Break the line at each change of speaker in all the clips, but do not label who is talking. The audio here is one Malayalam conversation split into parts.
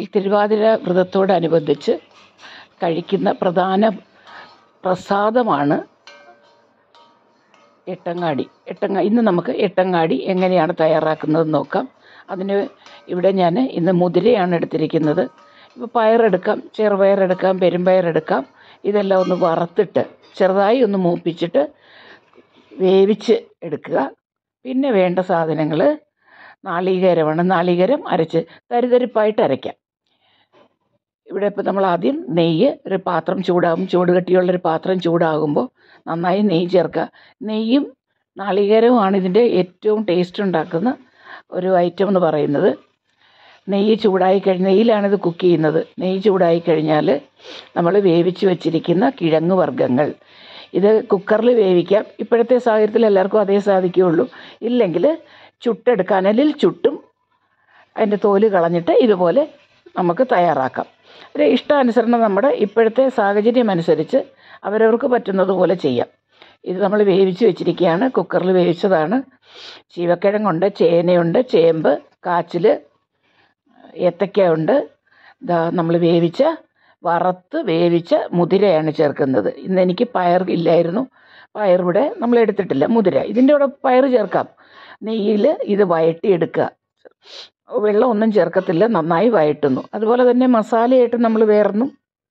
തിരുവാതിര വ്രതത്തോടനുബന്ധിച്ച് കഴിക്കുന്ന പ്രധാന പ്രസാദമാണ് എട്ടങ്ങാടി എട്ടങ്ങ ഇന്ന് നമുക്ക് എട്ടങ്ങാടി എങ്ങനെയാണ് തയ്യാറാക്കുന്നത് നോക്കാം അതിന് ഇവിടെ ഞാൻ ഇന്ന് മുതിരയാണ് എടുത്തിരിക്കുന്നത് ഇപ്പോൾ പയറെടുക്കാം ചെറുപയറെടുക്കാം പെരുമ്പയറെടുക്കാം ഇതെല്ലാം ഒന്ന് വറുത്തിട്ട് ചെറുതായി ഒന്ന് മൂപ്പിച്ചിട്ട് വേവിച്ച് എടുക്കുക പിന്നെ വേണ്ട സാധനങ്ങൾ നാളികേരമാണ് നാളികേരം അരച്ച് തരിതരിപ്പായിട്ട് അരയ്ക്കാം ഇവിടെ ഇപ്പോൾ നമ്മൾ ആദ്യം നെയ്യ് ഒരു പാത്രം ചൂടാകും ചൂട് കട്ടിയുള്ളൊരു പാത്രം ചൂടാകുമ്പോൾ നന്നായി നെയ്യ് ചേർക്കുക നെയ്യും നാളികേരവുമാണ് ഇതിൻ്റെ ഏറ്റവും ടേസ്റ്റ് ഉണ്ടാക്കുന്ന ഒരു ഐറ്റം എന്ന് പറയുന്നത് നെയ്യ് ചൂടായി കഴിഞ്ഞ് നെയ്യിലാണിത് കുക്ക് ചെയ്യുന്നത് നെയ്യ് ചൂടായി കഴിഞ്ഞാൽ നമ്മൾ വേവിച്ച് വെച്ചിരിക്കുന്ന കിഴങ്ങ് വർഗ്ഗങ്ങൾ ഇത് കുക്കറിൽ വേവിക്കാം ഇപ്പോഴത്തെ സാഹചര്യത്തിൽ എല്ലാവർക്കും അതേ സാധിക്കുകയുള്ളൂ ഇല്ലെങ്കിൽ ചുട്ടെടുക്കാൻ അല്ലെങ്കിൽ ചുട്ടും അതിൻ്റെ തോല് കളഞ്ഞിട്ട് ഇതുപോലെ നമുക്ക് തയ്യാറാക്കാം ഒരു ഇഷ്ടാനുസരണം നമ്മുടെ ഇപ്പോഴത്തെ സാഹചര്യം അനുസരിച്ച് അവരവർക്ക് പറ്റുന്നത് പോലെ ചെയ്യാം ഇത് നമ്മൾ വേവിച്ച് വെച്ചിരിക്കുകയാണ് കുക്കറിൽ വേവിച്ചതാണ് ചീവക്കിഴങ്ങുണ്ട് ചേനയുണ്ട് ചേമ്പ് കാച്ചിൽ ഏത്തക്ക ഉണ്ട് ഇതാ നമ്മൾ വേവിച്ച വറുത്ത് വേവിച്ച മുതിരയാണ് ചേർക്കുന്നത് ഇന്ന് എനിക്ക് പയർ ഇല്ലായിരുന്നു പയർ ഇവിടെ നമ്മൾ എടുത്തിട്ടില്ല മുതിര ഇതിൻ്റെ കൂടെ പയർ ചേർക്കാം നെയ്യിൽ ഇത് വഴട്ടിയെടുക്കുക വെള്ളം ഒന്നും ചേർക്കത്തില്ല നന്നായി വഴറ്റുന്നു അതുപോലെ തന്നെ മസാലയായിട്ട് നമ്മൾ വേറൊന്നും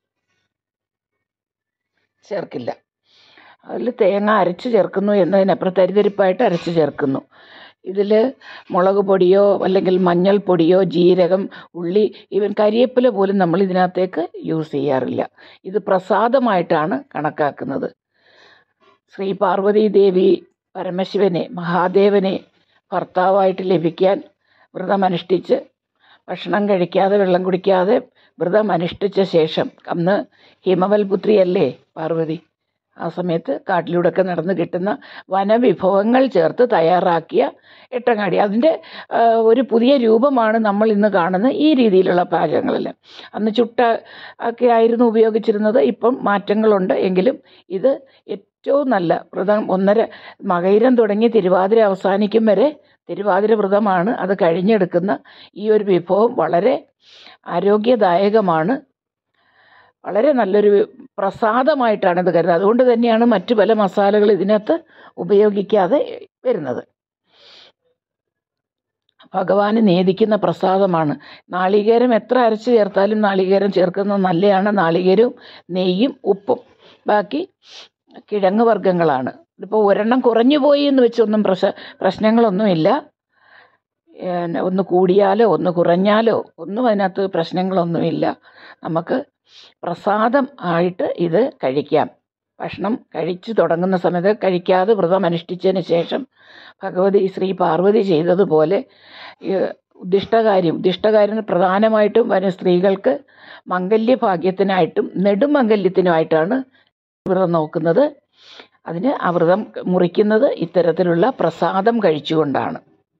ചേർക്കില്ല അതിൽ തേങ്ങ അരച്ച് ചേർക്കുന്നു എന്നതിനപ്പുറം തരിതരിപ്പായിട്ട് അരച്ച് ചേർക്കുന്നു ഇതിൽ മുളക് പൊടിയോ അല്ലെങ്കിൽ മഞ്ഞൾപ്പൊടിയോ ജീരകം ഉള്ളി ഈവൻ കരിയേപ്പില പോലും നമ്മൾ ഇതിനകത്തേക്ക് യൂസ് ചെയ്യാറില്ല ഇത് പ്രസാദമായിട്ടാണ് കണക്കാക്കുന്നത് ശ്രീ പാർവതി ദേവി പരമശിവനെ മഹാദേവനെ ഭർത്താവായിട്ട് ലഭിക്കാൻ വ്രതമനുഷ്ഠിച്ച് ഭക്ഷണം കഴിക്കാതെ വെള്ളം കുടിക്കാതെ വ്രതം അനുഷ്ഠിച്ച ശേഷം അന്ന് ഹിമവൽപുത്രിയല്ലേ പാർവതി ആ സമയത്ത് കാട്ടിലൂടെയൊക്കെ നടന്ന് കിട്ടുന്ന വനവിഭവങ്ങൾ ചേർത്ത് തയ്യാറാക്കിയ എട്ടങ്ങാടി അതിൻ്റെ ആ, ഒരു പുതിയ രൂപമാണ് നമ്മൾ ഇന്ന് കാണുന്ന ഈ രീതിയിലുള്ള പാചകങ്ങളെല്ലാം അന്ന് ചുട്ട ഒക്കെ ആയിരുന്നു ഉപയോഗിച്ചിരുന്നത് ഇപ്പം മാറ്റങ്ങളുണ്ട് എങ്കിലും ഇത് ഏറ്റവും നല്ല വ്രതം ഒന്നര മകയിരം തുടങ്ങി തിരുവാതിര അവസാനിക്കും വരെ തിരുവാതിര വ്രതമാണ് അത് കഴിഞ്ഞെടുക്കുന്ന ഈ ഒരു വിഭവം വളരെ ആരോഗ്യദായകമാണ് വളരെ നല്ലൊരു പ്രസാദമായിട്ടാണ് ഇത് കരുതുന്നത് അതുകൊണ്ട് തന്നെയാണ് മറ്റു പല മസാലകൾ ഇതിനകത്ത് ഉപയോഗിക്കാതെ വരുന്നത് ഭഗവാന് നേദിക്കുന്ന പ്രസാദമാണ് നാളികേരം എത്ര അരച്ച് ചേർത്താലും നാളികേരം ചേർക്കുന്നത് നല്ലതാണ് നാളികേരവും നെയ്യും ഉപ്പും ബാക്കി കിഴങ്ങ് വർഗ്ഗങ്ങളാണ് ഇതിപ്പോൾ ഒരെണ്ണം കുറഞ്ഞു പോയി എന്ന് വെച്ചൊന്നും പ്രശ പ്രശ്നങ്ങളൊന്നുമില്ല ഏഹ് ഒന്ന് കൂടിയാലോ ഒന്ന് കുറഞ്ഞാലോ ഒന്നും അതിനകത്ത് പ്രശ്നങ്ങളൊന്നുമില്ല നമുക്ക് പ്രസാദം ആയിട്ട് ഇത് കഴിക്കാം ഭക്ഷണം കഴിച്ചു തുടങ്ങുന്ന സമയത്ത് കഴിക്കാതെ വ്രതം അനുഷ്ഠിച്ചതിന് ശേഷം ഭഗവതി ശ്രീ പാർവതി ചെയ്തതുപോലെ ഈ ഉദ്ദിഷ്ടകാര്യം ഉദ്ദിഷ്ടകാര്യം പ്രധാനമായിട്ടും വരും സ്ത്രീകൾക്ക് മംഗല്യഭാഗ്യത്തിനായിട്ടും നെടുമംഗല്യത്തിനുമായിട്ടാണ് വ്രതം നോക്കുന്നത് അതിന് ആ വ്രതം മുറിക്കുന്നത് ഇത്തരത്തിലുള്ള പ്രസാദം കഴിച്ചുകൊണ്ടാണ്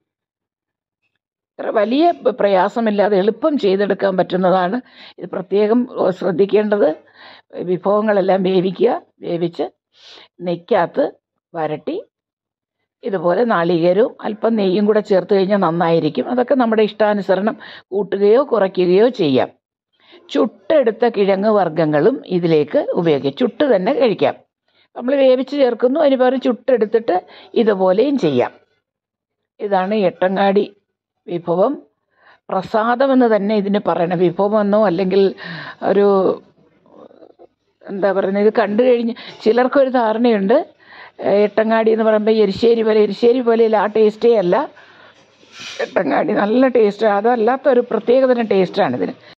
ഇത്ര വലിയ പ്രയാസമില്ലാതെ എളുപ്പം ചെയ്തെടുക്കാൻ പറ്റുന്നതാണ് ഇത് പ്രത്യേകം ശ്രദ്ധിക്കേണ്ടത് വിഭവങ്ങളെല്ലാം വേവിക്കുക വേവിച്ച് നെയ്ക്കകത്ത് വരട്ടി ഇതുപോലെ നാളികേരവും അല്പം നെയ്യും കൂടെ ചേർത്ത് കഴിഞ്ഞാൽ നന്നായിരിക്കും അതൊക്കെ നമ്മുടെ ഇഷ്ടാനുസരണം കൂട്ടുകയോ കുറയ്ക്കുകയോ ചെയ്യാം ചുട്ടെടുത്ത കിഴങ്ങ് വർഗ്ഗങ്ങളും ഇതിലേക്ക് ഉപയോഗിക്കാം ചുട്ട് തന്നെ കഴിക്കാം നമ്മൾ വേവിച്ച് ചേർക്കുന്നു അതിന് പകരം ചുട്ടെടുത്തിട്ട് ഇതുപോലെയും ചെയ്യാം ഇതാണ് എട്ടങ്ങാടി വിഭവം പ്രസാദമെന്ന് തന്നെ ഇതിന് പറയണം വിഭവമെന്നോ അല്ലെങ്കിൽ ഒരു എന്താ പറയുന്നത് ഇത് കണ്ടു കഴിഞ്ഞ് ചിലർക്കൊരു ധാരണയുണ്ട് ഏഹ് എട്ടങ്ങാടി എന്ന് പറയുമ്പോൾ എരിശ്ശേരി പോലെ എരിശ്ശേരി പോലെ ആ ടേസ്റ്റേ അല്ല എട്ടങ്ങാടി നല്ല ടേസ്റ്റ് അതല്ലാത്ത ഒരു പ്രത്യേകതരം ടേസ്റ്റാണ് ഇതിന്